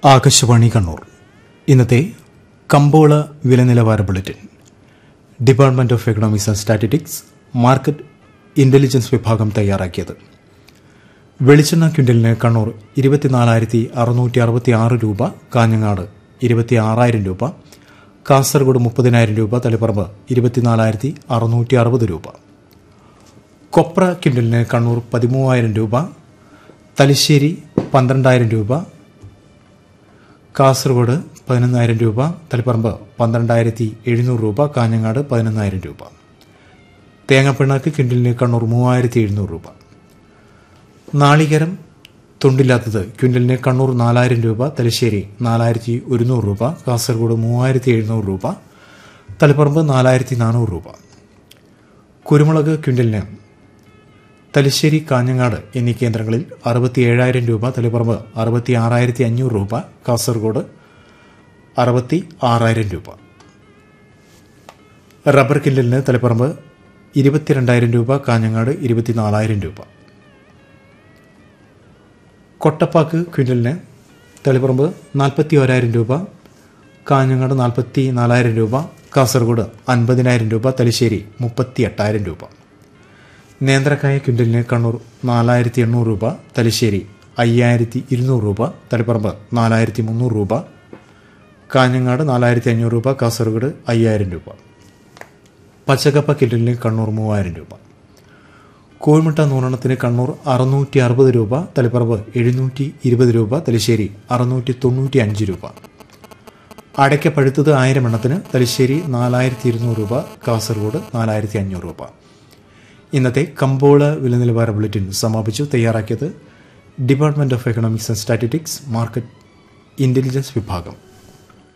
ആകാശവാണി കണ്ണൂർ ഇന്നത്തെ കമ്പോള വില നിലവാര bulletin department of economics and statistics market intelligence വിഭാഗം തയ്യാറാക്കിയത് വെളിച്ചെണ്ണ ക്വിൻ്റലിന് കണ്ണൂർ ഇരുപത്തിനാലായിരത്തി അറുന്നൂറ്റി അറുപത്തി ആറ് രൂപ കാഞ്ഞങ്ങാട് ഇരുപത്തി ആറായിരം രൂപ കാസർഗോഡ് മുപ്പതിനായിരം രൂപ തളിപ്പറമ്പ് ഇരുപത്തിനാലായിരത്തി അറുന്നൂറ്റി അറുപത് രൂപ കൊപ്ര ക്വിൻ്റലിന് കണ്ണൂർ പതിമൂവായിരം രൂപ തലശ്ശേരി പന്ത്രണ്ടായിരം രൂപ കാസർഗോഡ് പതിനൊന്നായിരം രൂപ തളിപ്പറമ്പ് പന്ത്രണ്ടായിരത്തി എഴുന്നൂറ് രൂപ കാഞ്ഞങ്ങാട് പതിനൊന്നായിരം രൂപ തേങ്ങാപ്പിണ്ണാക്ക് ക്വിൻ്റലിന് കണ്ണൂർ മൂവായിരത്തി എഴുന്നൂറ് രൂപ നാളികേരം തൊണ്ടില്ലാത്തത് ക്വിൻ്റലിന് കണ്ണൂർ നാലായിരം രൂപ തലശ്ശേരി നാലായിരത്തി ഒരുന്നൂറ് രൂപ കാസർഗോഡ് മൂവായിരത്തി എഴുന്നൂറ് രൂപ തളിപ്പറമ്പ് നാലായിരത്തി നാനൂറ് രൂപ കുരുമുളക് ക്വിൻ്റലിന് തലശ്ശേരി കാഞ്ഞങ്ങാട് എന്നീ കേന്ദ്രങ്ങളിൽ അറുപത്തി ഏഴായിരം രൂപ തളിപ്പറമ്പ് അറുപത്തി ആറായിരത്തി അഞ്ഞൂറ് രൂപ കാസർഗോഡ് അറുപത്തി ആറായിരം രൂപ റബ്ബർ കില്ലലിന് തളിപ്പറമ്പ് ഇരുപത്തിരണ്ടായിരം രൂപ കാഞ്ഞങ്ങാട് ഇരുപത്തിനാലായിരം രൂപ കൊട്ടപ്പാക്ക് ക്വിൻ്റലിന് തളിപ്പറമ്പ് നാൽപ്പത്തി ഓരായിരം രൂപ കാഞ്ഞങ്ങാട് നാൽപ്പത്തി നാലായിരം രൂപ കാസർഗോഡ് അൻപതിനായിരം രൂപ തലശ്ശേരി മുപ്പത്തി എട്ടായിരം രൂപ നേന്ത്രക്കായ ക്വിൻ്റലിന് കണ്ണൂർ നാലായിരത്തി എണ്ണൂറ് രൂപ തലശ്ശേരി അയ്യായിരത്തി ഇരുന്നൂറ് രൂപ തളിപ്പറമ്പ് നാലായിരത്തി മുന്നൂറ് രൂപ കാഞ്ഞങ്ങാട് നാലായിരത്തി അഞ്ഞൂറ് രൂപ കാസർഗോഡ് അയ്യായിരം രൂപ പച്ചക്കപ്പ കിൻഡലിന് കണ്ണൂർ മൂവായിരം രൂപ കോഴിമുട്ട നൂറെണ്ണത്തിന് കണ്ണൂർ അറുന്നൂറ്റി അറുപത് രൂപ തളിപ്പറമ്പ് എഴുന്നൂറ്റി ഇരുപത് രൂപ തലശ്ശേരി അറുന്നൂറ്റി തൊണ്ണൂറ്റി അഞ്ച് രൂപ അടയ്ക്ക പഴുത്തത് ആയിരം എണ്ണത്തിന് തലശ്ശേരി നാലായിരത്തി ഇരുന്നൂറ് രൂപ കാസർഗോഡ് നാലായിരത്തി അഞ്ഞൂറ് രൂപ ഇന്നത്തെ കമ്പോള വില നിലവാര ബുള്ളറ്റിൻ സമാപിച്ചു തയ്യാറാക്കിയത് department of economics and statistics market intelligence വിഭാഗം